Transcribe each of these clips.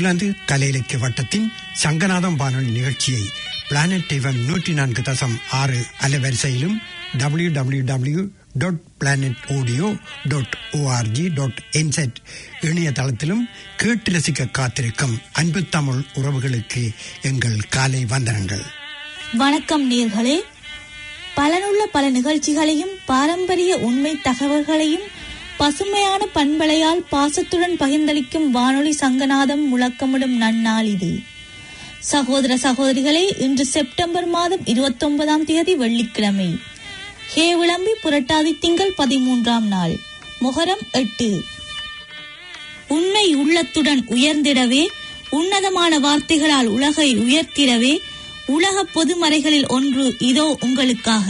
New Zealand கலை இலக்கிய வட்டத்தின் சங்கநாதம் வானொலி நிகழ்ச்சியை பிளானட் எஃப்எம் நூற்றி நான்கு தசம் ஆறு அலைவரிசையிலும் W W W dot planet audio dot ORG dot NZ இணையதளத்திலும் கேட்டு ரசிக்க காத்திருக்கும் அன்பு தமிழ் உறவுகளுக்கு எங்கள் காலை வந்தனங்கள் வணக்கம் நேர்களே பலனுள்ள பல நிகழ்ச்சிகளையும் பாரம்பரிய உண்மை தகவல்களையும் பசுமையான பண்பலையால் பாசத்துடன் பகிர்ந்தளிக்கும் வானொலி சங்கநாதம் முழக்கமிடும் நன்னாள் இது சகோதர சகோதரிகளே இன்று செப்டம்பர் மாதம் இருபத்தி ஒன்பதாம் தேதி வெள்ளிக்கிழமை ஹே விளம்பி புரட்டாதி திங்கள் பதிமூன்றாம் நாள் முகரம் எட்டு உண்மை உள்ளத்துடன் உயர்ந்திடவே உன்னதமான வார்த்தைகளால் உலகை உயர்த்திடவே உலக பொதுமறைகளில் ஒன்று இதோ உங்களுக்காக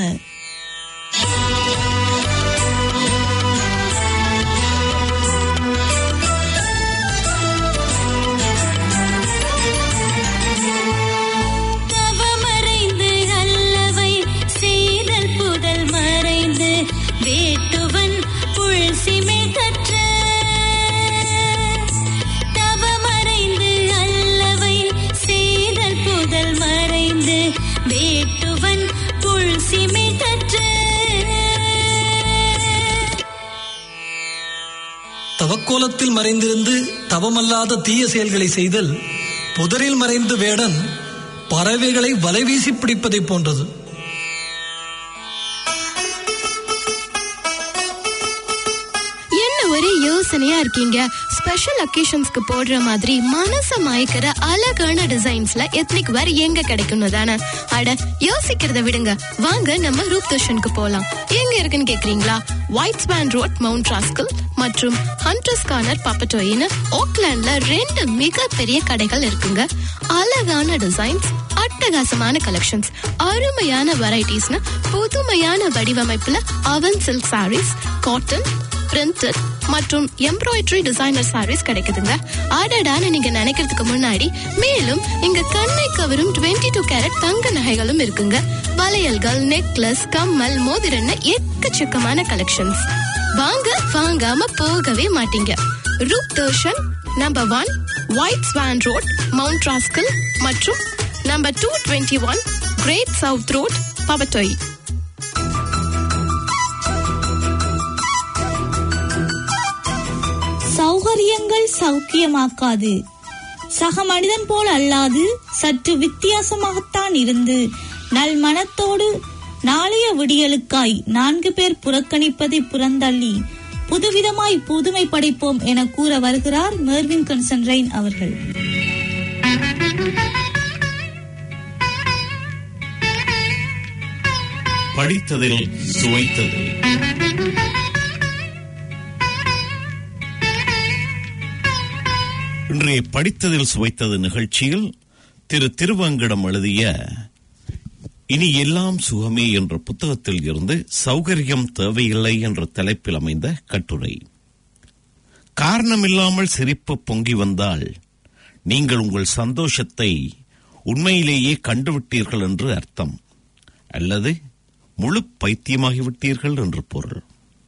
தவமறைந்து அல்லவை செய்தல் புதல் மறைந்து வேட்டுவன் புல் சிமிழ்கற்ற தவமறைந்து அல்லவை செய்தல் புதல் மறைந்து வேட்டுவன் புல் சிமிழ்கற்ற தவக்கோலத்தில் மறைந்திருந்து தவமல்லாத தீய செயல்களை செய்தல் புதரில் மறைந்து வேடன் பறவைகளை வலைவீசி பிடிப்பதைப் போன்றது என்ன ஒரு யோசனையா இருக்கீங்க ஸ்பெஷல் அக்கேஷன்ஸ்க்கு போடுற மாதிரி மனச மயக்கிற அழகான டிசைன்ஸ்ல எத்னிக் வேர் எங்க கிடைக்கும்னு தானே அட யோசிக்கிறத விடுங்க வாங்க நம்ம ரூப் தர்ஷனுக்கு போலாம் எங்க இருக்குன்னு கேக்குறீங்களா White Swan Road Mount Roskill மற்றும் ஹண்டர்ஸ் கார்னர் பப்பட்டோயின்னு ஓக்லாண்ட்ல ரெண்டு மிகப்பெரிய கடைகள் இருக்குங்க அழகான டிசைன்ஸ் அட்டகாசமான கலெக்ஷன்ஸ் அருமையான வெரைட்டிஸ்னு புதுமையான வடிவமைப்புல அவன் சில்க் சாரீஸ் காட்டன் பிரிண்டட் மற்றும் எம்ப்ராய்டரி டிசைனர் சாரீஸ் கிடைக்குதுங்க ஆடாடான்னு நீங்க நினைக்கிறதுக்கு முன்னாடி மேலும் இங்க கண்ணை கவரும் 22 டூ கேரட் தங்க நகைகளும் இருக்குங்க வளையல்கள் நெக்லஸ் கம்மல் மோதிரன்னு எக்கச்சக்கமான கலெக்ஷன்ஸ் வாங்க வாங்காம போகவே மாட்டீங்க Roop Darshan number one White Swan Road Mount Roskill மற்றும் number two twenty one Great South Road Papatoetoe சௌகரியங்கள் சௌக்கியமாக்காது சக மனிதன் போல் அல்லாது சற்று வித்தியாசமாகத்தான் இருந்து நல் மனத்தோடு நாளைய விடியலுக்காய் நான்கு பேர் புறக்கணிப்பதை புறந்தள்ளி புதுவிதமாய் புதுமை படைப்போம் என கூற வருகிறார் மெர்வின் கன்சன்ரைன் அவர்கள் படித்ததில் சுவைத்தது இன்றைய படித்ததில் சுவைத்தது நிகழ்ச்சியில் திரு திருவங்கிடம் எழுதிய இனி எல்லாம் சுகமே என்ற புத்தகத்தில் இருந்து சௌகரியம் தேவையில்லை என்ற தலைப்பில் அமைந்த கட்டுரை காரணமில்லாமல் சிரிப்பு பொங்கி வந்தால் நீங்கள் உங்கள் சந்தோஷத்தை உண்மையிலேயே கண்டுவிட்டீர்கள் என்று அர்த்தம் அல்லது முழு பைத்தியமாகிவிட்டீர்கள் என்று பொருள்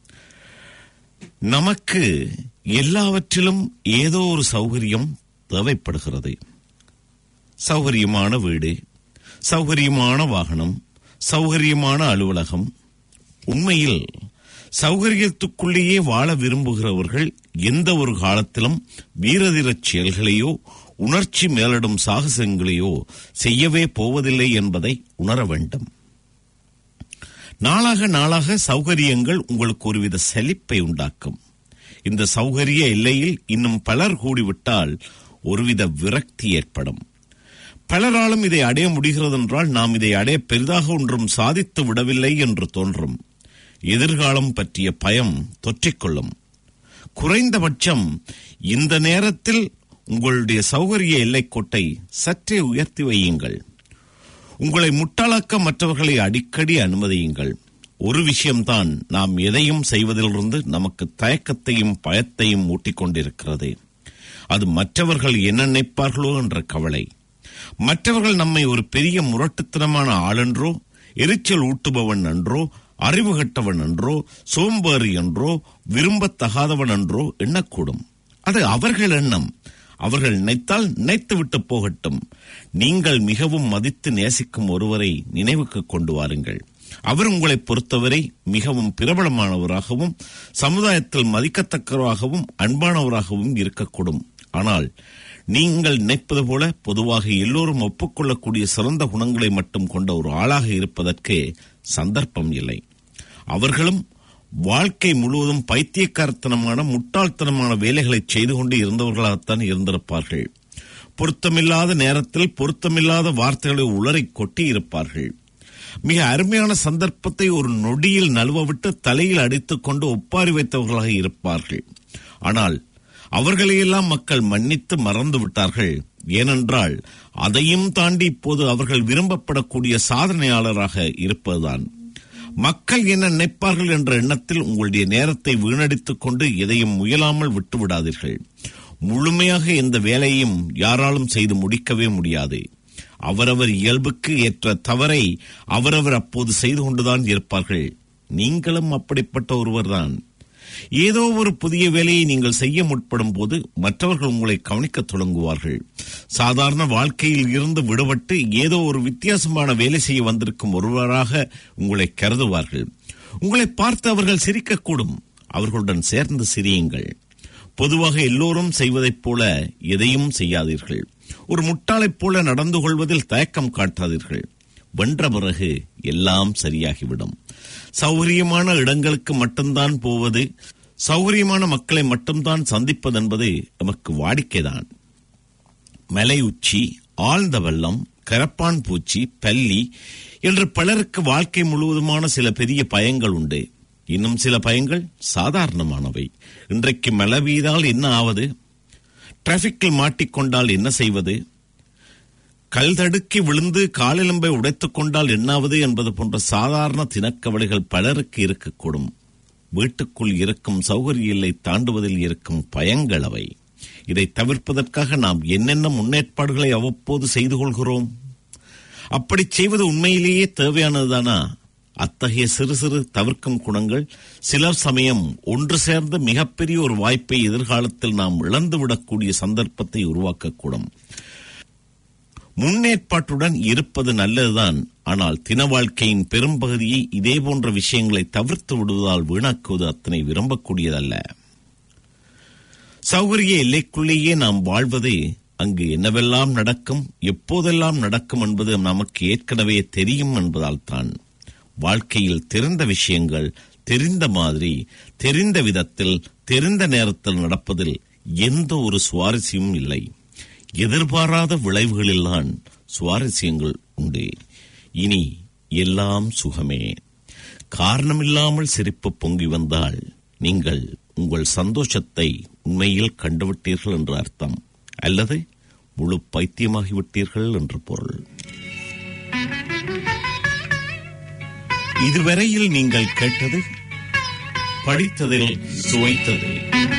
நமக்கு எல்லாவற்றிலும் ஏதோ ஒரு சௌகரியம் தேவைப்படுகிறது சௌகரியமான வீடு சௌகரியமான வாகனம் சௌகரியமான அலுவலகம் உண்மையில் சௌகரியத்துக்குள்ளேயே வாழ விரும்புகிறவர்கள் எந்த ஒரு காலத்திலும் வீரதீரச் செயல்களையோ உணர்ச்சி மேலிடும் சாகசங்களையோ செய்யவே போவதில்லை என்பதை உணர வேண்டும் நாளாக நாளாக சௌகரியங்கள் உங்களுக்கு ஒருவித செழிப்பை உண்டாக்கும் இந்த சௌகரிய எல்லையில் இன்னும் பலர் கூடிவிட்டால் ஒருவித விரக்தி ஏற்படும் பலராலும் இதை அடைய முடிகிறது என்றால் நாம் இதை அடைய பெரிதாக ஒன்றும் சாதித்து விடவில்லை என்று தோன்றும் எதிர்காலம் பற்றிய பயம் தொற்றிக்கொள்ளும் குறைந்தபட்சம் இந்த நேரத்தில் உங்களுடைய சௌகரிய எல்லைக்கோட்டை சற்றே உயர்த்தி வையுங்கள் உங்களை முட்டாளாக்க மற்றவர்களை அடிக்கடி அனுமதியுங்கள் ஒரு விஷயம்தான் நாம் எதையும் செய்வதிலிருந்து நமக்கு தயக்கத்தையும் பயத்தையும் ஊட்டிக் கொண்டிருக்கிறது அது மற்றவர்கள் என்ன நினைப்பார்களோ என்ற கவலை மற்றவர்கள் நம்மை ஒரு பெரிய முரட்டுத்தனமான ஆளென்றோ எரிச்சல் ஊட்டுபவன் என்றோ அறிவு கட்டவன் என்றோ சோம்பேறி என்றோ விரும்பத்தகாதவன் என்றோ எண்ணக்கூடும் அது அவர்கள் எண்ணம் அவர்கள் நினைத்தால் நினைத்து விட்டு போகட்டும் நீங்கள் மிகவும் மதித்து நேசிக்கும் ஒருவரை நினைவுக்கு கொண்டு வாருங்கள் அவர் உங்களை பொறுத்தவரை மிகவும் பிரபலமானவராகவும் சமுதாயத்தில் மதிக்கத்தக்கவராகவும் அன்பானவராகவும் இருக்கக்கூடும் ஆனால் நீங்கள் நினைப்பது போல பொதுவாக எல்லோரும் ஒப்புக்கொள்ளக்கூடிய சிறந்த குணங்களை மட்டும் கொண்ட ஒரு ஆளாக இருப்பதற்கு சந்தர்ப்பம் இல்லை அவர்களும் வாழ்க்கை முழுவதும் பைத்தியக்காரத்தனமான முட்டாள்தனமான வேலைகளை செய்து கொண்டு இருந்தவர்களாகத்தான் இருந்திருப்பார்கள் பொருத்தமில்லாத நேரத்தில் பொருத்தமில்லாத வார்த்தைகளை உளறி கொட்டி இருப்பார்கள் மிக அருமையான சந்தர்ப்பத்தை ஒரு நொடியில் நழுவவிட்டு தலையில் அடித்துக் கொண்டு ஒப்பாரி வைத்தவர்களாக இருப்பார்கள் ஆனால் அவர்களையெல்லாம் மக்கள் மன்னித்து மறந்து விட்டார்கள் ஏனென்றால் அதையும் தாண்டி இப்போது அவர்கள் விரும்பப்படக்கூடிய சாதனையாளராக இருப்பதுதான் மக்கள் என்ன நினைப்பார்கள் என்ற எண்ணத்தில் உங்களுடைய நேரத்தை வீணடித்துக் கொண்டு எதையும் முயலாமல் விட்டு விடாதீர்கள் முழுமையாக எந்த வேலையும் யாராலும் செய்து முடிக்கவே முடியாது அவரவர் இயல்புக்கு ஏற்ற தவறை அவரவர் அப்போது செய்து கொண்டுதான் இருப்பார்கள் நீங்களும் அப்படிப்பட்ட ஒருவர்தான் ஏதோ ஒரு புதிய வேலையை நீங்கள் செய்ய முற்படும் போது மற்றவர்கள் உங்களை கவனிக்கத் தொடங்குவார்கள் சாதாரண வாழ்க்கையில் இருந்து விடுபட்டு ஏதோ ஒரு வித்தியாசமான வேலை செய்ய வந்திருக்கும் ஒருவராக உங்களை கருதுவார்கள் உங்களை பார்த்து அவர்கள் சிரிக்கக்கூடும் அவர்களுடன் சேர்ந்து சிரியுங்கள் பொதுவாக எல்லோரும் செய்வதைப் போல எதையும் செய்யாதீர்கள் ஒரு முட்டாளைப் போல நடந்து கொள்வதில் தயக்கம் காட்டாதீர்கள் வென்ற பிறகு எல்லாம் சரியாகிவிடும் சௌகரியமான இடங்களுக்கு மட்டும்தான் போவது சௌகரியமான மக்களை மட்டும்தான் சந்திப்பது என்பது நமக்கு வாடிக்கைதான் மலை உச்சி ஆழ்ந்த வெள்ளம் கரப்பான் பூச்சி பல்லி என்று பலருக்கு வாழ்க்கை முழுவதுமான சில பெரிய பயங்கள் உண்டு இன்னும் சில பயங்கள் சாதாரணமானவை இன்றைக்கு மழை பெய்தால் என்ன ஆவது டிராபிக்கில் மாட்டிக்கொண்டால் என்ன செய்வது கல் தடுக்கி விழுந்து காலெலும்பை உடைத்துக் கொண்டால் என்னாவது என்பது போன்ற சாதாரண தினக்கவலைகள் பலருக்கு இருக்கக்கூடும் வீட்டுக்குள் இருக்கும் சௌகரிய எல்லை தாண்டுவதில் இருக்கும் பயங்கள் அவை இதை தவிர்ப்பதற்காக நாம் என்னென்ன முன்னேற்பாடுகளை அவ்வப்போது செய்து கொள்கிறோம் அப்படி செய்வது உண்மையிலேயே தேவையானதுதானா அத்தகைய சிறு சிறு தவிர்க்கும் குணங்கள் சிலர் சமயம் ஒன்று சேர்ந்து மிகப்பெரிய ஒரு வாய்ப்பை எதிர்காலத்தில் நாம் இழந்துவிடக்கூடிய சந்தர்ப்பத்தை உருவாக்கக்கூடும் முன்னேற்பாட்டுடன் இருப்பது நல்லதுதான் ஆனால் தின வாழ்க்கையின் பெரும்பகுதியை இதே போன்ற விஷயங்களை தவிர்த்து விடுவதால் வீணாக்குவது அத்தனை விரும்பக்கூடியதல்ல சௌகரிய எல்லைக்குள்ளேயே நாம் வாழ்வது அங்கு என்னவெல்லாம் நடக்கும் எப்போதெல்லாம் நடக்கும் என்பது நமக்கு ஏற்கனவே தெரியும் என்பதால் தான் வாழ்க்கையில் தெரிந்த விஷயங்கள் தெரிந்த மாதிரி தெரிந்த விதத்தில் தெரிந்த நேரத்தில் நடப்பதில் எந்த ஒரு சுவாரஸ்யமும் இல்லை எதிர்பாராத விளைவுகளில்தான் சுவாரஸ்யங்கள் உண்டு இனி எல்லாம் சுகமே காரணமில்லாமல் சிரிப்பு பொங்கி வந்தால் நீங்கள் உங்கள் சந்தோஷத்தை உண்மையில் கண்டுவிட்டீர்கள் என்று அர்த்தம் அல்லது முழு பைத்தியமாகிவிட்டீர்கள் என்று பொருள் இதுவரையில் நீங்கள் கேட்டது படித்ததில் சுவைத்தது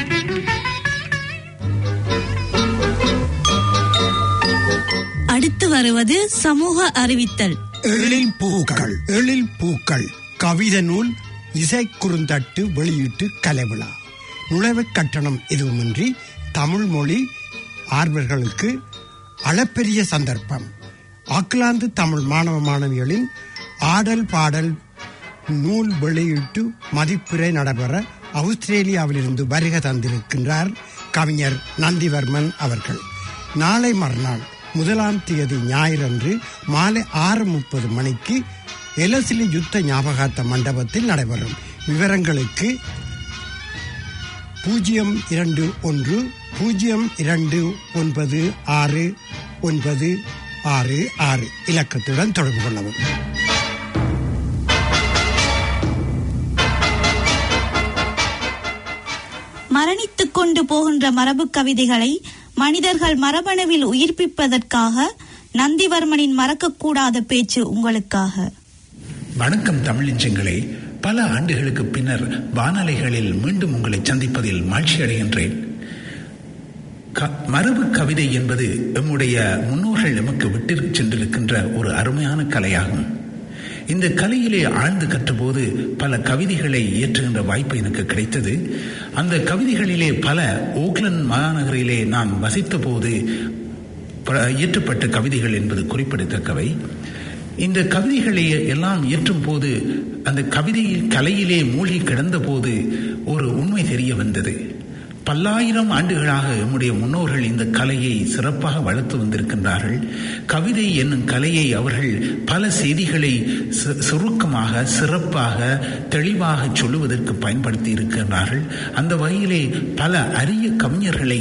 அடுத்து வருவது சமூக அறிவித்தல் எழில் பூக்கள் எழில் பூக்கள் கவிதை நூல் இசை குறுந்தட்டு வெளியீட்டு கலைவிழா நுழைவுக் கட்டணம் எதுவுமின்றி தமிழ் மொழி ஆர்வர்களுக்கு அளப்பெரிய சந்தர்ப்பம் ஆக்லாந்து தமிழ் மாணவ மாணவிகளின் ஆடல் பாடல் நூல் வெளியீட்டு மதிப்புரை நடைபெற ஆஸ்திரேலியாவிலிருந்து வருகை தந்திருக்கின்றார் கவிஞர் நந்திவர்மன் அவர்கள் நாளை மறுநாள் முதலாம் தேதி ஞாயிறன்று மாலை ஆறு முப்பது மணிக்கு எலசிலி யுத்த ஞாபகார்த்த மண்டபத்தில் நடைபெறும் விவரங்களுக்கு பூஜ்ஜியம் இரண்டு ஒன்று பூஜ்ஜியம் இரண்டு ஒன்பது ஆறு ஒன்பது ஆறு ஆறு இலக்கத்துடன் தொடர்பு கொள்ளவும் மரணித்துக் கொண்டு போகின்ற மரபு கவிதைகளை மனிதர்கள் மரபணுவில் உயிர்ப்பிப்பதற்காக நந்திவர்மனின் மறக்கக்கூடாத பேச்சு உங்களுக்காக வணக்கம் தமிழஞ்சங்களே பல ஆண்டுகளுக்கு பின்னர் வானலைகளில் மீண்டும் உங்களை சந்திப்பதில் மகிழ்ச்சி அடைகின்றேன் க- மரபு கவிதை என்பது எம்முடைய முன்னோர்கள் எமக்கு விட்டு சென்றிருக்கின்ற ஒரு அருமையான கலையாகும் இந்த கலையிலே ஆழ்ந்து கற்றபோது பல கவிதைகளை இயற்றுகின்ற வாய்ப்பு எனக்கு கிடைத்தது அந்த கவிதைகளிலே பல ஓக்லண்ட் மாநகரிலே நான் வசித்த போது ப- இயற்றப்பட்ட கவிதைகள் என்பது குறிப்பிடத்தக்கவை இந்த கவிதைகளை எல்லாம் இயற்றும் போது அந்த கவிதையில் கலையிலே மூழ்கி கிடந்த போது ஒரு உண்மை தெரிய வந்தது பல்லாயிரம் ஆண்டுகளாக நம்முடைய முன்னோர்கள் இந்த கலையை சிறப்பாக வளர்த்து வந்திருக்கின்றார்கள் கவிதை என்னும் கலையை அவர்கள் பல செய்திகளை சு- சுருக்கமாக சிறப்பாக தெளிவாக சொல்லுவதற்கு பயன்படுத்தி இருக்கின்றார்கள் அந்த வகையிலே பல அரிய கவிஞர்களை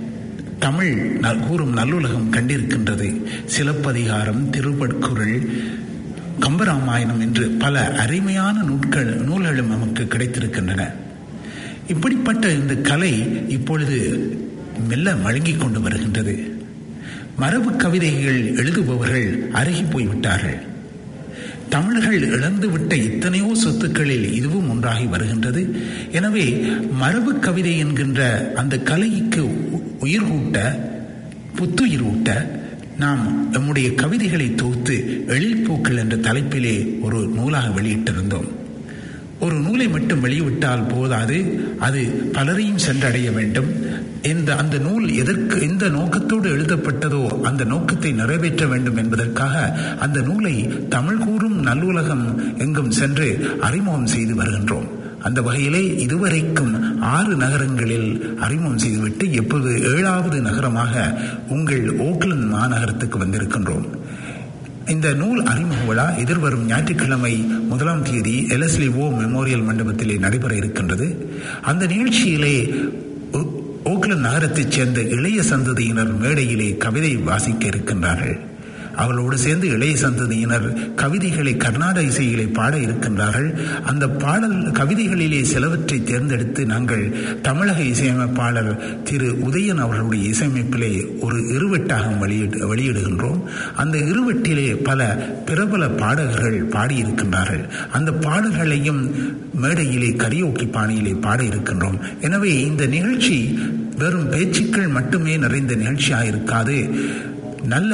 தமிழ் ந- கூறும் நல்லுலகம் கண்டிருக்கின்றது சிலப்பதிகாரம் திருவட்குறள் கம்பராமாயணம் என்று பல அருமையான நூட்கள் நூல்களும் நமக்கு கிடைத்திருக்கின்றன இப்படிப்பட்ட இந்த கலை இப்பொழுது மெல்ல மழுங்கிக் கொண்டு வருகின்றது மரபு கவிதைகள் எழுதுபவர்கள் அருகி போய்விட்டார்கள் தமிழர்கள் இழந்துவிட்ட எத்தனையோ சொத்துக்களில் இதுவும் ஒன்றாகி வருகின்றது எனவே மரபு கவிதை என்கின்ற அந்த கலைக்கு உ- உயிர் ஊட்ட புத்துயிர் ஊட்ட நாம் நம்முடைய கவிதைகளை தொகுத்து எழில்போக்கள் என்ற தலைப்பிலே ஒரு நூலாக வெளியிட்டிருந்தோம் ஒரு நூலை மட்டும் வெளியிட்டால் போதாது அது பலரையும் சென்றடைய வேண்டும் இந்த அந்த நூல் எதற்கு எந்த நோக்கத்தோடு எழுதப்பட்டதோ அந்த நோக்கத்தை நிறைவேற்ற வேண்டும் என்பதற்காக அந்த நூலை தமிழ் கூறும் நல்லுலகம் எங்கும் சென்று அறிமுகம் செய்து வருகின்றோம் அந்த வகையிலே இதுவரைக்கும் ஆறு நகரங்களில் அறிமுகம் செய்துவிட்டு எப்போது ஏழாவது நகரமாக உங்கள் ஓக்லண்ட் மாநகரத்துக்கு வந்திருக்கின்றோம் இந்த நூல் அறிமுக விழா எதிர்வரும் ஞாயிற்றுக்கிழமை முதலாம் தேதி எலஸ்லி ஓ மெமோரியல் மண்டபத்திலே நடைபெற இருக்கின்றது அந்த நிகழ்ச்சியிலே ஓ- ஓக்லண்ட் நகரத்தைச் சேர்ந்த இளைய சந்ததியினர் மேடையிலே கவிதை வாசிக்க இருக்கின்றார்கள் அவர்களோடு சேர்ந்து இளைய சந்ததியினர் கவிதைகளை கர்நாடக இசையிலே பாட இருக்கின்றார்கள் அந்த பாடல் கவிதைகளிலே சிலவற்றை தேர்ந்தெடுத்து நாங்கள் தமிழக இசையமைப்பாளர் திரு உதயன் அவர்களுடைய இசையமைப்பிலே ஒரு இருவட்டாக வெளியிடு வெளியிடுகின்றோம் அந்த இருவட்டிலே பல பிரபல பாடகர்கள் பாடியிருக்கின்றார்கள் அந்த பாடல்களையும் மேடையிலே கரியோக்கி பாணியிலே பாட இருக்கின்றோம் எனவே இந்த நிகழ்ச்சி வெறும் பேச்சுக்கள் மட்டுமே நிறைந்த நிகழ்ச்சியாக இருக்காது நல்ல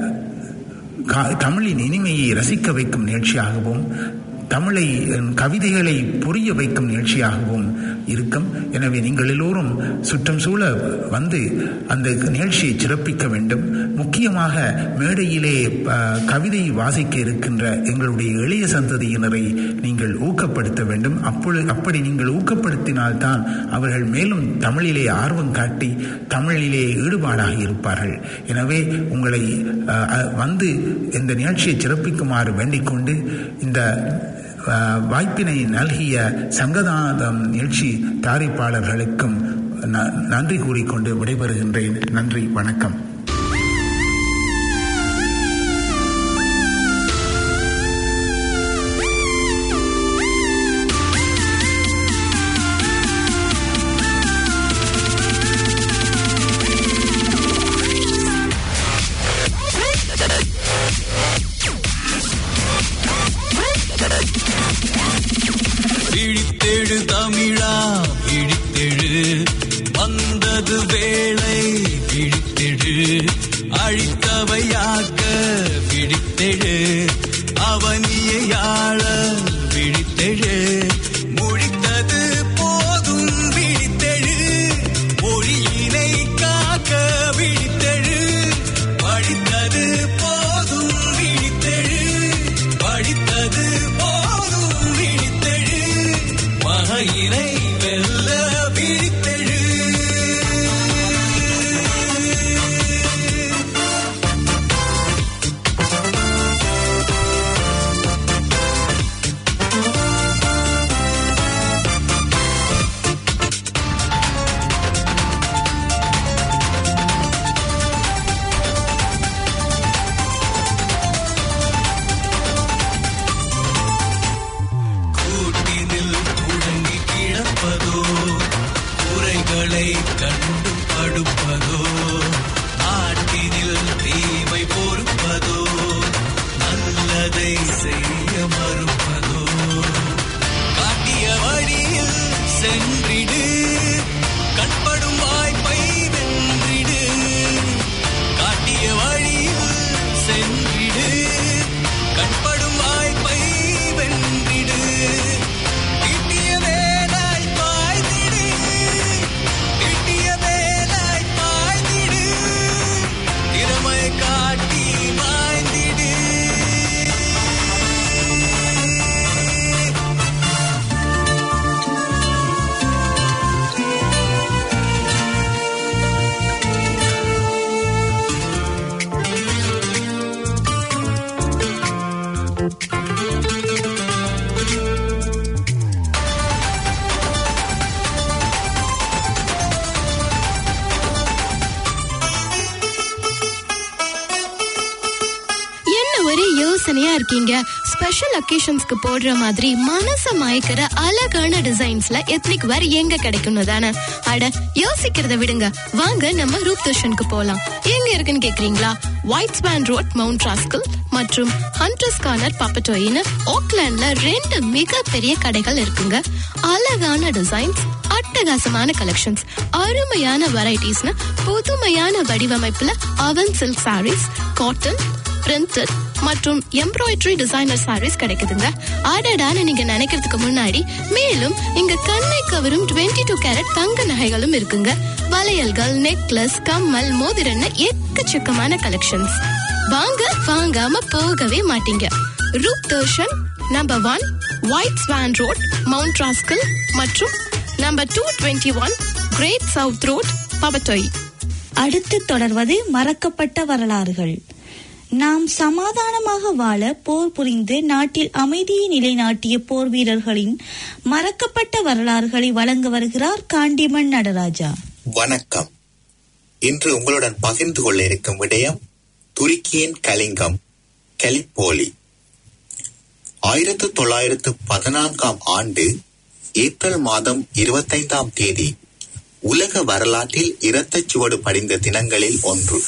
கா- தமிழின் இனிமையை ரசிக்க வைக்கும் நிகழ்ச்சியாகவும் தமிழை அஹ், கவிதைகளை புரிய வைக்கும் நிகழ்ச்சியாகவும் இருக்கும் எனவே நீங்கள் எல்லோரும் சுற்றம் சூழ வந்து அந்த நிகழ்ச்சியை சிறப்பிக்க வேண்டும் முக்கியமாக மேடையிலே அஹ், கவிதை வாசிக்க இருக்கின்ற எங்களுடைய இளைய சந்ததியினரை நீங்கள் ஊக்கப்படுத்த வேண்டும் அப்பொழுது அப்படி நீங்கள் ஊக்கப்படுத்தினால்தான் அவர்கள் மேலும் தமிழிலே ஆர்வம் காட்டி தமிழிலே ஈடுபாடாக இருப்பார்கள் எனவே உங்களை அஹ், அஹ், வந்து இந்த நிகழ்ச்சியை சிறப்பிக்குமாறு வேண்டிக் கொண்டு இந்த அஹ், வாய்ப்பினை நல்கிய சங்கதாதம் நிகழ்ச்சி தயாரிப்பாளர்களுக்கும் ந- நன்றி கூறிக்கொண்டு விடைபெறுகின்றேன் நன்றி வணக்கம் விழித்தெழு தமிழா விழித்தெழு வந்தது வேளை விழித்தெழு அழித்தவையாக்க விழித்தெழு அவனியை ஆள விழித்தெழு முழித்தது போதும் விழித்தெழு மொழியினை காக்க விழித்தெழு படித்தது போதும் விழித்தெழு படித்தது போதும் விழித்தெழு மகையினை வெல்ல விழித்தெழு கூட்டினில் முடங்கி கிடப்பதோ குறைகளை கண்டு படுப்பதோ நாட்டினில் தீமை பொறுப்பதோ நல்லதை செய்ய மறுப்பதோ காட்டிய வழியில் சென்றிடு கண்படும் வாய்ப்பை வென்றிடு காட்டிய வழியில் சென்றிடு கண்படும் வாய்ப்பை யோசனையா இருக்கீங்க ஸ்பெஷல் அக்கேஷன்ஸ்க்கு போடுற மாதிரி மனச மயக்கிற அழகான டிசைன்ஸ்ல எத்னிக் வேர் எங்க கிடைக்கும் தானே அட யோசிக்கிறத விடுங்க வாங்க நம்ம ரூப் தர்ஷனுக்கு போலாம் எங்க இருக்குன்னு கேக்குறீங்களா White Swan Road Mount Roskill மற்றும் ஹண்டர்ஸ் கார்னர் பப்பட்டோயின்னு ஓக்லாண்ட்ல ரெண்டு மிகப்பெரிய கடைகள் இருக்குங்க அழகான டிசைன்ஸ் அட்டகாசமான கலெக்ஷன்ஸ் அருமையான வெரைட்டிஸ்னு புதுமையான வடிவமைப்புல அவன் சில்க் சாரீஸ் காட்டன் பிரிண்டட் மற்றும் எம்ப்ராய்டரி டிசைனர் சாரீஸ் கிடைக்குதுங்க ஆடாடான்னு நீங்க நினைக்கிறதுக்கு முன்னாடி மேலும் இங்க கண்ணை கவரும் 22 டூ கேரட் தங்க நகைகளும் இருக்குங்க வளையல்கள் நெக்லஸ் கம்மல் மோதிரன்னு எக்கச்சக்கமான கலெக்ஷன்ஸ் வாங்க வாங்காம போகவே மாட்டீங்க Roop Darshan number one White Swan Road Mount Roskill மற்றும் number two twenty one Great South Road Papatoetoe அடுத்து தொடர்வது மறக்கப்பட்ட வரலாறுகள் நாம் சமாதானமாக வாழ போர் புரிந்து நாட்டில் அமைதியை நிலைநாட்டிய போர் வீரர்களின் மறக்கப்பட்ட வரலாறுகளை வழங்க வருகிறார் காண்டிமன் நடராஜா வணக்கம் இன்று உங்களுடன் பகிர்ந்து கொள்ள இருக்கும் விடயம் துருக்கியின் கலிங்கம் கலிப்போலி ஆயிரத்து தொள்ளாயிரத்து பதினான்காம் ஆண்டு ஏப்ரல் மாதம் இருபத்தைந்தாம் தேதி உலக வரலாற்றில் இரத்தச் சுவடு படிந்த தினங்களில் ஒன்று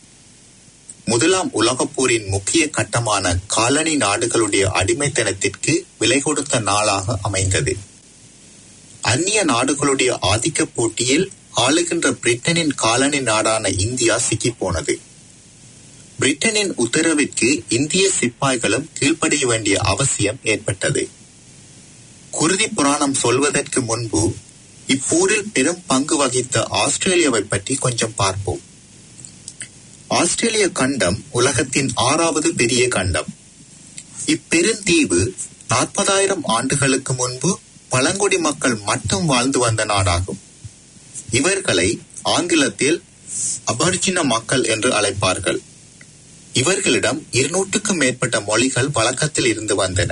முதலாம் உலகப் போரின் முக்கிய கட்டமான காலனி நாடுகளுடைய அடிமைத்தனத்திற்கு விலை கொடுத்த நாளாக அமைந்தது அந்நிய நாடுகளுடைய ஆதிக்க போட்டியில் ஆளுகின்ற பிரிட்டனின் காலனி நாடான இந்தியா சிக்கிப் போனது பிரிட்டனின் உத்தரவிற்கு இந்திய சிப்பாய்களும் கீழ்ப்படிய வேண்டிய அவசியம் ஏற்பட்டது குருதி புராணம் சொல்வதற்கு முன்பு இப்போரில் பெரும் பங்கு வகித்த ஆஸ்திரேலியாவை பற்றி கொஞ்சம் பார்ப்போம் ஆஸ்திரேலிய கண்டம் உலகத்தின் ஆறாவது பெரிய கண்டம் இப்பெருந்தீவு நாற்பதாயிரம் ஆண்டுகளுக்கு முன்பு பழங்குடி மக்கள் மட்டும் வாழ்ந்து வந்த நாடாகும் இவர்களை ஆங்கிலத்தில் அபர்ஜின மக்கள் என்று அழைப்பார்கள் இவர்களிடம் இருநூற்றுக்கும் மேற்பட்ட மொழிகள் வழக்கத்தில் இருந்து வந்தன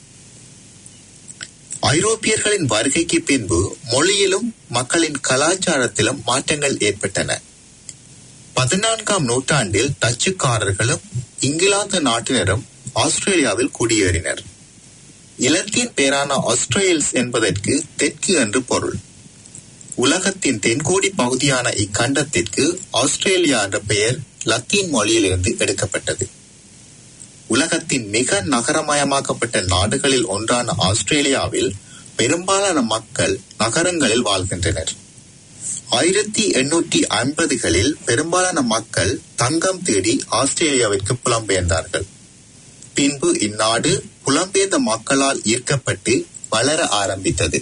ஐரோப்பியர்களின் வருகைக்கு பின்பு மொழியிலும் மக்களின் கலாச்சாரத்திலும் மாற்றங்கள் ஏற்பட்டன பதினான்காம் நூற்றாண்டில் டச்சுக்காரர்களும் இங்கிலாந்து நாட்டினரும் ஆஸ்திரேலியாவில் குடியேறினர் இலத்தீன் பேரான ஆஸ்திரேலியல்ஸ் என்பதற்கு தெற்கு என்று பொருள் உலகத்தின் தென்கோடி பகுதியான இக்கண்டத்திற்கு ஆஸ்திரேலியா என்ற பெயர் லத்தீன் மொழியிலிருந்து எடுக்கப்பட்டது உலகத்தின் மிக நகரமயமாக்கப்பட்ட நாடுகளில் ஒன்றான ஆஸ்திரேலியாவில் பெரும்பாலான மக்கள் நகரங்களில் வாழ்கின்றனர் ஆயிரத்தி எண்ணூற்றி ஐம்பதுகளில் பெரும்பாலான மக்கள் தங்கம் தேடி ஆஸ்திரேலியாவிற்கு புலம்பெயர்ந்தார்கள் பின்பு இந்நாடு புலம்பெயர்ந்த மக்களால் ஈர்க்கப்பட்டு வளர ஆரம்பித்தது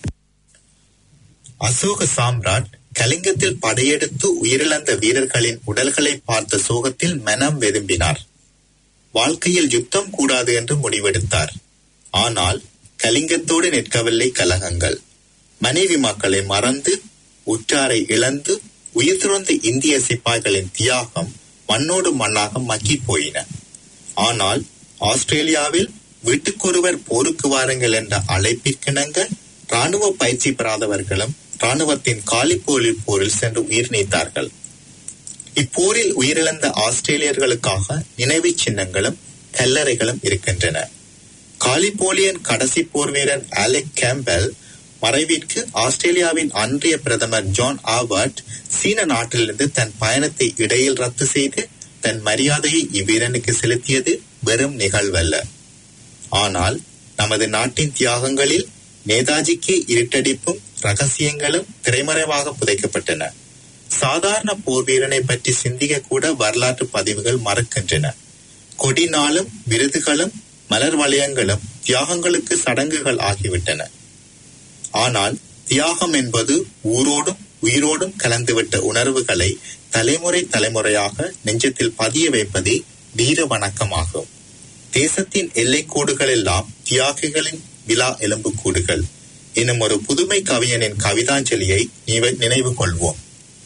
அசோக சாம்ராட் கலிங்கத்தில் படையெடுத்து உயிரிழந்த வீரர்களின் உடல்களை பார்த்த சோகத்தில் மனம் வெதும்பினார் வாழ்க்கையில் யுத்தம் கூடாது என்று முடிவெடுத்தார் ஆனால் கலிங்கத்தோடு நிற்கவில்லை கலகங்கள் மனைவி மக்களை மறந்து உற்றாரை இழந்து உயிர் துறந்த இந்திய சிப்பாய்களின் தியாகம் மண்ணோடு மண்ணாக மக்கி போயின ஆனால் ஆஸ்திரேலியாவில் வீட்டுக்கொருவர் போருக்கு வாருங்கள் என்ற அழைப்பிற்கிணங்க ராணுவ பயிற்சி பெறாதவர்களும் ராணுவத்தின் காலிப்போரில் போரில் சென்று உயிர் நீத்தார்கள் இப்போரில் உயிரிழந்த ஆஸ்திரேலியர்களுக்காக நினைவு சின்னங்களும் கல்லறைகளும் இருக்கின்றன காலிபோலியன் கடைசி போர் வீரன் அலெக் கேம்பல் மறைவிற்கு ஆஸ்திரேலியாவின் அன்றைய பிரதமர் ஜான் ஆவர்ட் சீன நாட்டிலிருந்து தன் பயணத்தை இடையில் ரத்து செய்து தன் மரியாதையை இவ்வீரனுக்கு செலுத்தியது வெறும் நிகழ்வல்ல ஆனால் நமது நாட்டின் தியாகங்களில் நேதாஜிக்கு இருட்டடிப்பும் ரகசியங்களும் திரைமறைவாக புதைக்கப்பட்டன சாதாரண போர் வீரனை பற்றி சிந்திக்க கூட வரலாற்று பதிவுகள் மறக்கின்றன கொடி நாளும் விருதுகளும் மலர் வளையங்களும் தியாகங்களுக்கு சடங்குகள் ஆகிவிட்டன ஆனால் தியாகம் என்பது ஊரோடும் உயிரோடும் கலந்துவிட்ட உணர்வுகளை தலைமுறை தலைமுறையாக நெஞ்சத்தில் பதிய வைப்பதே வீர வணக்கமாகும் தேசத்தின் எல்லைக்கோடுகள் எல்லாம் தியாகிகளின் விழா எலும்புக்கூடுகள் எனும் ஒரு புதுமை கவிஞனின் கவிதாஞ்சலியை நினைவு கொள்வோம்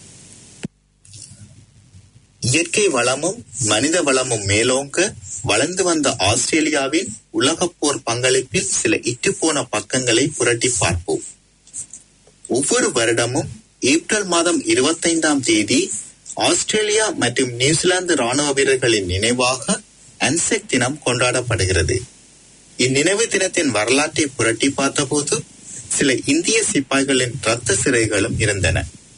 இயற்கை வளமும் மனித வளமும் மேலோங்க வளர்ந்து வந்த ஆஸ்திரேலியாவின் உலகப் போர் பங்களிப்பில் சில இட்டுப்போன பக்கங்களை புரட்டி பார்ப்போம் ஒவ்வொரு வருடமும் ஏப்ரல் மாதம் இருபத்தைந்தாம் தேதி ஆஸ்திரேலியா மற்றும் நியூசிலாந்து ராணுவ வீரர்களின் நினைவாக அன்செக் தினம் கொண்டாடப்படுகிறது இந்நினைவு தினத்தின் வரலாற்றை புரட்டி பார்த்தபோது சில இந்திய சிப்பாய்களின் இரத்த சிறைகளும் இருந்தன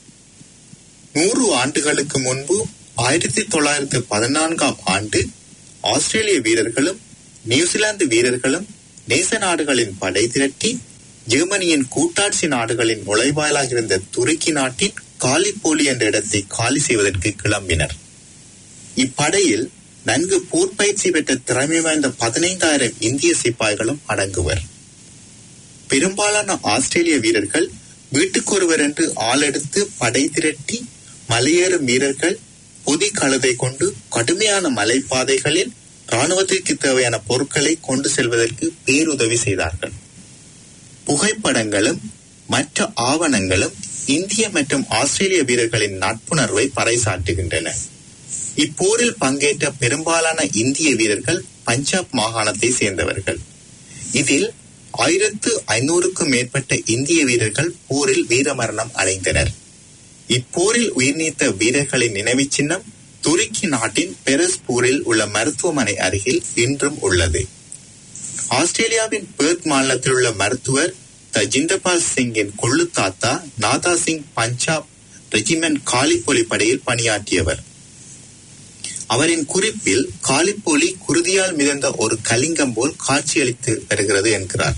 நூறு ஆண்டுகளுக்கு முன்பு ஆயிரத்தி தொள்ளாயிரத்தி பதினான்காம் ஆண்டு ஆஸ்திரேலிய வீரர்களும் நியூசிலாந்து வீரர்களும் நேச நாடுகளின் படை திரட்டி ஜெர்மனியின் கூட்டாட்சி நாடுகளின் நுழைவாயிலாக இருந்த துருக்கி நாட்டின் காலிப்போலி என்ற இடத்தை காலி செய்வதற்கு கிளம்பினர் இப்படையில் நன்கு போர் பயிற்சி பெற்ற திறமை வாய்ந்த பதினைந்தாயிரம் இந்திய சிப்பாய்களும் அடங்குவர் பெரும்பாலான ஆஸ்திரேலிய வீரர்கள் வீட்டுக்கொருவர் என்று ஆளெடுத்து படை திரட்டி மலையேறும் வீரர்கள் பொதி கழுதை கொண்டு கடுமையான மலைப்பாதைகளில் ராணுவத்திற்கு தேவையான பொருட்களை கொண்டு செல்வதற்கு பேருதவி செய்தார்கள் புகைப்படங்களும் மற்ற ஆவணங்களும் இந்திய மற்றும் ஆஸ்திரேலிய வீரர்களின் நட்புணர்வை பறைசாற்றுகின்றன இப்போரில் பங்கேற்ற பெரும்பாலான இந்திய வீரர்கள் பஞ்சாப் மாகாணத்தை சேர்ந்தவர்கள் இதில் ஆயிரத்து ஐநூறுக்கும் மேற்பட்ட இந்திய வீரர்கள் போரில் வீரமரணம் அடைந்தனர் இப்போரில் உயிர்நீத்த வீரர்களின் நினைவுச் சின்னம் துருக்கி நாட்டின் பெரஸ்பூரில் உள்ள மருத்துவமனை அருகில் இன்றும் உள்ளது ஆஸ்திரேலியாவின் பெர்த் மாநிலத்தில் உள்ள மருத்துவர் தஜிந்தபால் சிங்கின் கொள்ளு தாத்தா நாதா சிங் பஞ்சாப் ரெஜிமெண்ட் காலிப்பொலி படையில் பணியாற்றியவர் அவரின் குறிப்பில் காலிப்போலி குருதியால் மிதந்த ஒரு கலிங்கம் போல் காட்சியளித்து வருகிறது என்கிறார்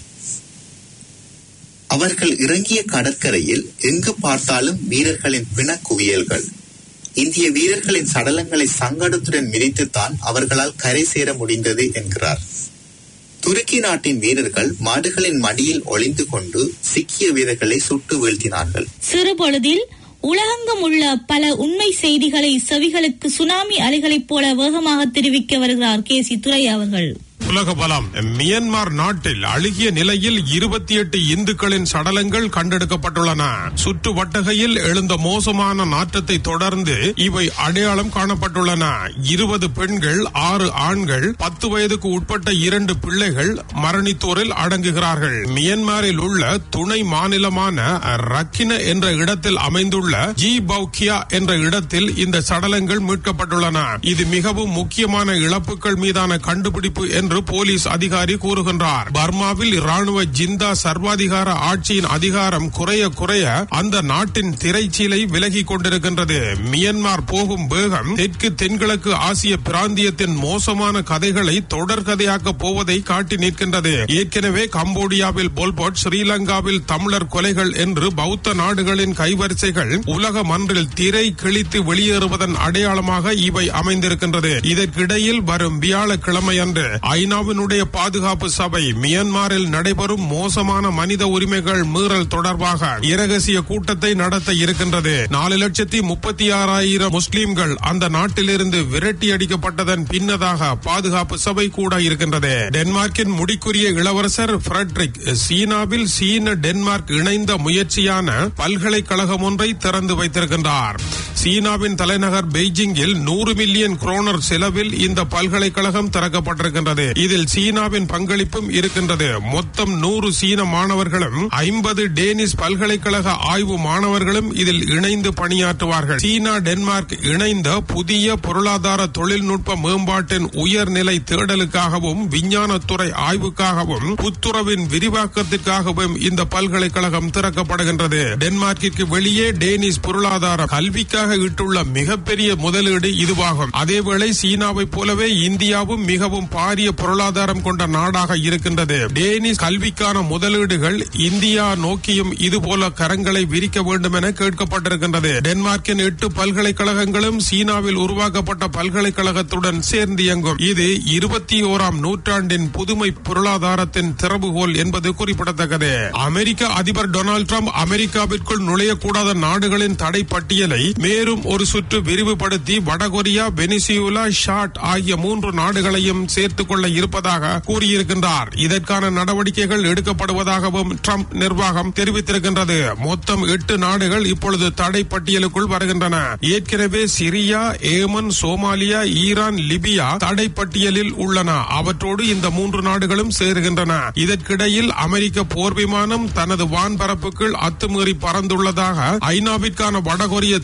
அவர்கள் இறங்கிய கடற்கரையில் எங்கு பார்த்தாலும் வீரர்களின் பிணக்குவியல்கள் இந்திய வீரர்களின் சடலங்களை சங்கடத்துடன் மிதித்துத்தான் அவர்களால் கரை சேர முடிந்தது என்கிறார் துருக்கி நாட்டின் வீரர்கள் மாடுகளின் மடியில் ஒளிந்து கொண்டு சிக்கிய வீரர்களை சுட்டு வீழ்த்தினார்கள் சிறுபொழுதில் உலகெங்கும் உள்ள பல உண்மை செய்திகளை செவிகளுக்கு சுனாமி அலைகளைப் போல வேகமாக தெரிவிக்க வருகிறார் கே சி துரை அவர்கள் உலக பலம் மியன்மார் நாட்டில் அழுகிய நிலையில் இருபத்தி எட்டு இந்துக்களின் சடலங்கள் கண்டெடுக்கப்பட்டுள்ளன சுற்று வட்டகையில் எழுந்த மோசமான நாற்றத்தை தொடர்ந்து இவை அடையாளம் காணப்பட்டுள்ளன இருபது பெண்கள் ஆறு ஆண்கள் பத்து வயதுக்கு உட்பட்ட இரண்டு பிள்ளைகள் மரணித்தோரில் அடங்குகிறார்கள் மியன்மாரில் உள்ள துணை மாநிலமான ரக்கின என்ற இடத்தில் அமைந்துள்ள ஜி பௌக்கியா என்ற இடத்தில் இந்த சடலங்கள் மீட்கப்பட்டுள்ளன இது மிகவும் முக்கியமான இழப்புகள் மீதான கண்டுபிடிப்பு என்று போலீஸ் அதிகாரி கூறுகின்றார் பர்மாவில் ராணுவ ஜிந்தா சர்வாதிகார ஆட்சியின் அதிகாரம் குறைய குறைய அந்த நாட்டின் திரைச்சீலை விலகி கொண்டிருக்கின்றது மியன்மார் போகும் வேகம் தெற்கு தென்கிழக்கு ஆசிய பிராந்தியத்தின் மோசமான கதைகளை தொடர்கதையாக்க போவதை காட்டி நிற்கின்றது ஏற்கனவே கம்போடியாவில் போல்போட் ஸ்ரீலங்காவில் தமிழர் கொலைகள் என்று பௌத்த நாடுகளின் கைவரிசைகள் உலக மன்றில் திரை கிழித்து வெளியேறுவதன் அடையாளமாக இவை அமைந்திருக்கின்றது இதற்கிடையில் வரும் வியாழக்கிழமை அன்று ஐநாவினுடைய பாதுகாப்பு சபை மியான்மரில் நடைபெறும் மோசமான மனித உரிமைகள் மீறல் தொடர்பாக இரகசிய கூட்டத்தை நடத்த இருக்கின்றது நாலு லட்சத்தி முப்பத்தி ஆறாயிரம் முஸ்லிம்கள் அந்த நாட்டிலிருந்து விரட்டி அடிக்கப்பட்டதன் பின்னதாக பாதுகாப்பு சபை கூட இருக்கின்றது டென்மார்க்கின் முடிக்குரிய இளவரசர் ஃபிரெட்ரிக் சீனாவில் சீன டென்மார்க் இணைந்த முயற்சியான பல்கலைக்கழகம் ஒன்றை திறந்து வைத்திருக்கின்றார் சீனாவின் தலைநகர் பெய்ஜிங்கில் நூறு மில்லியன் குரோனர் செலவில் இந்த பல்கலைக்கழகம் திறக்கப்பட்டிருக்கின்றது இதில் சீனாவின் பங்களிப்பும் இருக்கின்றது மொத்தம் நூறு சீன மாணவர்களும் ஐம்பது டேனிஷ் பல்கலைக்கழக ஆய்வு மாணவர்களும் இதில் இணைந்து பணியாற்றுவார்கள் சீனா டென்மார்க் இணைந்த புதிய பொருளாதார தொழில்நுட்ப மேம்பாட்டின் உயர்நிலை தேடலுக்காகவும் விஞ்ஞானத்துறை ஆய்வுக்காகவும் புத்துறவின் விரிவாக்கத்திற்காகவும் இந்த பல்கலைக்கழகம் திறக்கப்படுகின்றது டென்மார்க்கிற்கு வெளியே டேனிஷ் பொருளாதாரம் கல்விக்காக இட்டுள்ள மிகப்பெரிய முதலீடு இதுவாகும் அதேவேளை சீனாவைப் போலவே இந்தியாவும் மிகவும் பாரிய பொருளாதாரம் கொண்ட நாடாக இருக்கின்றது டேனிஷ் கல்விக்கான முதலீடுகள் இந்தியா நோக்கியும் இதுபோல கரங்களை விரிக்க வேண்டும் என கேட்கப்பட்டிருக்கின்றது டென்மார்க்கின் எட்டு பல்கலைக்கழகங்களும் சீனாவில் உருவாக்கப்பட்ட பல்கலைக்கழகத்துடன் சேர்ந்து இயங்கும் இது இருபத்தி ஓராம் நூற்றாண்டின் புதுமை பொருளாதாரத்தின் திறவுகோல் என்பது குறிப்பிடத்தக்கது அமெரிக்க அதிபர் டொனால்டு டிரம்ப் அமெரிக்காவிற்குள் நுழையக்கூடாத நாடுகளின் தடை பட்டியலை மேலும் ஒரு சுற்று விரிவுபடுத்தி வடகொரியா வெனிசியுலா ஷாட் ஆகிய மூன்று நாடுகளையும் சேர்த்துக் கொள்ள இருப்பதாக கூறியிருக்கின்றார் இதற்கான நடவடிக்கைகள் எடுக்கப்படுவதாகவும் ட்ரம்ப் நிர்வாகம் தெரிவித்திருக்கின்றது மொத்தம் எட்டு நாடுகள் இப்பொழுது தடை பட்டியலுக்குள் வருகின்றன ஏற்கனவே Syria Yemen Somalia Iran Libya தடை பட்டியலில் உள்ளன அவற்றோடு இந்த மூன்று நாடுகளும் சேருகின்றன இதற்கிடையில் அமெரிக்க போர் விமானம் தனது வான்பரப்புக்குள் அத்துமீறி பறந்துள்ளதாக ஐநாவிற்கான வடகொரிய தூதுவர்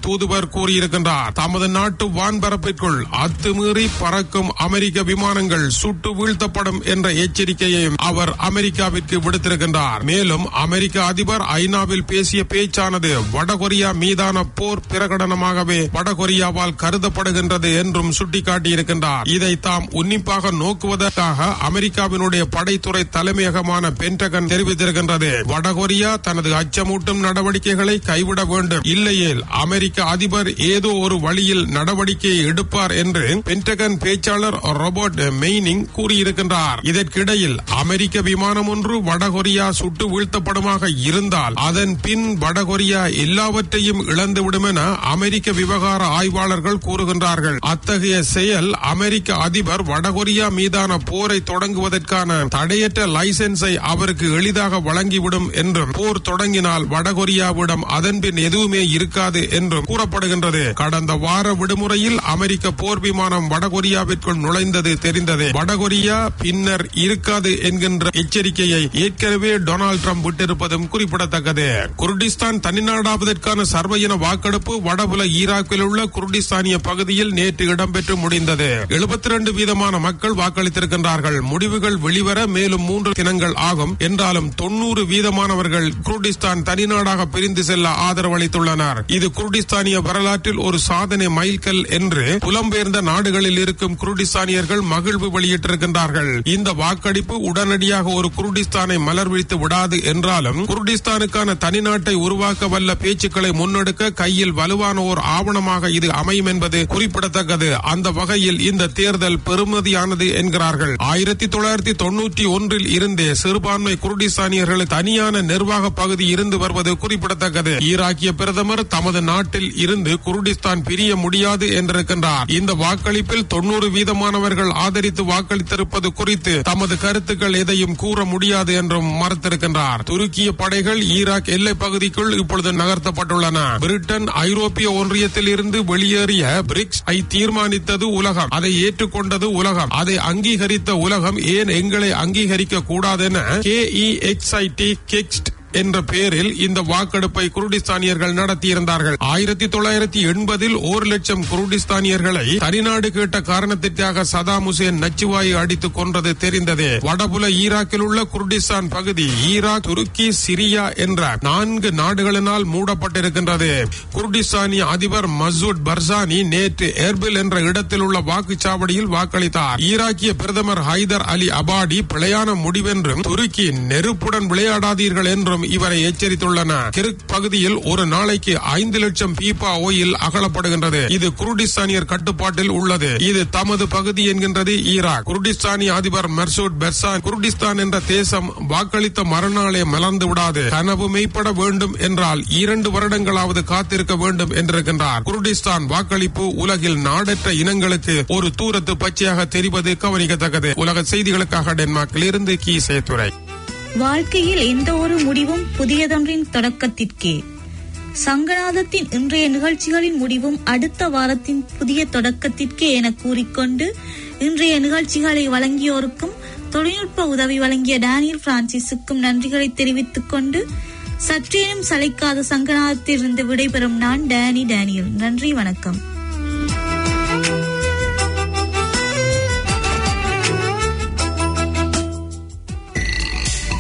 அதிபர் கூறியிருக்கின்றார் தமது நாட்டு வான்பரப்பிற்குள் அத்துமீறி பறக்கும் அமெரிக்க விமானங்கள் சுட்டு வீழ்த்தப்படும் என்ற எச்சரிக்கையையும் அவர் அமெரிக்காவிற்கு விடுத்திருக்கின்றார் மேலும் அமெரிக்க அதிபர் ஐநாவில் பேசிய பேச்சானது வடகொரியா மீதான போர் பிரகடனமாகவே வடகொரியாவால் கருதப்படுகின்றது என்றும் சுட்டிக்காட்டியிருக்கின்றார் இதை தாம் உன்னிப்பாக நோக்குவதற்காக அமெரிக்காவினுடைய படைத்துறை தலைமையகமான பென்டகன் தெரிவித்திருக்கின்றது வடகொரியா தனது அச்சமூட்டும் நடவடிக்கைகளை கைவிட வேண்டும் இல்லையேல் அமெரிக்க அதிபர் ஏதோ ஒரு வழியில் நடவடிக்கையை எடுப்பார் என்று பென்டகன் பேச்சாளர் ரோபர்ட் மெய்னிங் கூறியிருக்கின்றார் இதற்கிடையில் அமெரிக்க விமானம் ஒன்று வடகொரியா சுட்டு வீழ்த்தப்படுமாக இருந்தால் அதன் பின் வடகொரியா எல்லாவற்றையும் இழந்துவிடும் என அமெரிக்க விவகார ஆய்வாளர்கள் கூறுகின்றார்கள் அத்தகைய செயல் அமெரிக்க அதிபர் வடகொரியா மீதான போரை தொடங்குவதற்கான தடையற்ற லைசென்ஸை அவருக்கு எளிதாக வழங்கிவிடும் என்றும் போர் தொடங்கினால் வடகொரியாவிடம் அதன்பின் எதுவுமே இருக்காது என்றும் கூறப்படுகின்றது கடந்த வார விடுமுறையில் அமெரிக்க போர் விமானம் வடகொரியாவிற்குள் நுழைந்தது தெரிந்தது வடகொரியா பின்னர் இருக்காது என்கின்ற எச்சரிக்கையை ஏற்கனவே டொனால்ட் ட்ரம்ப் விட்டிருப்பதும் குறிப்பிடத்தக்கது குர்டிஸ்தான் தனிநாடாவதற்கான சர்வயின வாக்கெடுப்பு வடபுல ஈராக்கில் உள்ள குர்டிஸ்தானிய பகுதியில் நேற்று இடம்பெற்று முடிந்தது எழுபத்தி ரெண்டு வீதமான மக்கள் வாக்களித்திருக்கின்றார்கள் முடிவுகள் வெளிவர மேலும் மூன்று தினங்கள் ஆகும் என்றாலும் தொன்னூறு வீதமானவர்கள் குர்டிஸ்தான் தனிநாடாக பிரிந்து செல்ல ஆதரவளித்துள்ளனர் இது குர்டிஸ்தானிய வரலாற்றில் ஒரு சாதனை மைல்கல் என்று புலம்பெயர்ந்த நாடுகளில் இருக்கும் குர்டிஸ்தானியர்கள் மகிழ்வு வெளியிட்டிருக்கின்றார்கள் இந்த வாக்கெடுப்பு உடனடியாக ஒரு குர்டிஸ்தானை மலர்விழித்து விடாது என்றாலும் குர்டிஸ்தானுக்கான தனிநாட்டை உருவாக்க வல்ல பேச்சுக்களை முன்னெடுக்க கையில் வலுவான ஓர் ஆவணமாக இது அமையும் என்பது குறிப்பிடத்தக்கது அந்த வகையில் இந்த தேர்தல் பெருமதியானது என்கிறார்கள் ஆயிரத்தி தொள்ளாயிரத்தி தொன்னூற்றி ஒன்றில் இருந்தே சிறுபான்மை குர்டிஸ்தானியர்கள் தனியான நிர்வாக பகுதி இருந்து வருவது குறிப்பிடத்தக்கது ஈராக்கிய பிரதமர் தமது நாட்டில் இருந்து குர்டிஸ்தான் பிரிய முடியாது என்றிருக்கின்றார் இந்த வாக்களிப்பில் தொன்னூறு வீதமானவர்கள் ஆதரித்து வாக்களித்திருப்பது குறித்து தமது கருத்துக்கள் எதையும் கூற முடியாது என்றும் மறுத்திருக்கின்றார் துருக்கிய படைகள் ஈராக் எல்லை பகுதிக்குள் இப்பொழுது நகர்த்தப்பட்டுள்ளன பிரிட்டன் ஐரோப்பிய ஒன்றியத்தில் இருந்து வெளியேறிய பிரிக்ஸ் ஐ தீர்மானித்தது உலகம் அதை ஏற்றுக்கொண்டது உலகம் அதை அங்கீகரித்த உலகம் ஏன் எங்களை அங்கீகரிக்க கூடாதென K E X I T Kexit என்ற பெயரில் இந்த வாக்கெடுப்பை குருடிஸ்தானியர்கள் நடத்தியிருந்தார்கள் ஆயிரத்தி தொள்ளாயிரத்தி எண்பதில் ஒரு லட்சம் குருடிஸ்தானியர்களை தனிநாடு கேட்ட காரணத்திற்காக சதாம் ஹுசேன் நச்சுவாயை அடித்து கொன்றது தெரிந்தது வடபுல ஈராக்கில் உள்ள குர்டிஸ்தான் பகுதி ஈராக் துருக்கி சிரியா என்ற நான்கு நாடுகளினால் மூடப்பட்டிருக்கின்றது குர்டிஸ்தானிய அதிபர் மசூத் பர்சானி நேற்று ஏர்பில் என்ற இடத்தில் உள்ள வாக்குச்சாவடியில் வாக்களித்தார் ஈராக்கிய பிரதமர் ஹைதர் அலி அபாடி பிழையான முடிவென்றும் துருக்கி நெருப்புடன் விளையாடாதீர்கள் என்றும் இவரை எச்சரித்துள்ளன கிர்க் பகுதியில் ஒரு நாளைக்கு ஐந்து லட்சம் பீப்பா ஓயில் அகலப்படுகின்றது இது குர்டிஸ்தானியர் கட்டுப்பாட்டில் உள்ளது இது தமது பகுதி என்கின்றது ஈராக் குர்டிஸ்தானிய அதிபர் மெர்சூட் பெர்சான் குர்டிஸ்தான் என்ற தேசம் வாக்களித்த மறுநாளே மலர்ந்து விடாது கனவு மெய்ப்பட வேண்டும் என்றால் இரண்டு வருடங்களாவது காத்திருக்க வேண்டும் என்றிருக்கின்றார் குர்டிஸ்தான் வாக்களிப்பு உலகில் நாடற்ற இனங்களுக்கு ஒரு தூரத்து பச்சையாக தெரிவது கவனிக்கத்தக்கது உலக செய்திகளுக்காக டென்மார்க்கில் இருந்து கி சேத்துரை வாழ்க்கையில் எந்த ஒரு முடிவும் புதியதொன்றின் தொடக்கத்திற்கே சங்கநாதத்தின் இன்றைய நிகழ்ச்சிகளின் முடிவும் அடுத்த வாரத்தின் புதிய தொடக்கத்திற்கே என கூறிக்கொண்டு இன்றைய நிகழ்ச்சிகளை வழங்கியோருக்கும் தொழில்நுட்ப உதவி வழங்கிய டேனியல் பிரான்சிஸுக்கும் நன்றிகளை தெரிவித்துக் கொண்டு சற்றேனும் சளைக்காத சங்கநாதத்திலிருந்து விடைபெறும் நான் டேனி டேனியல் நன்றி வணக்கம்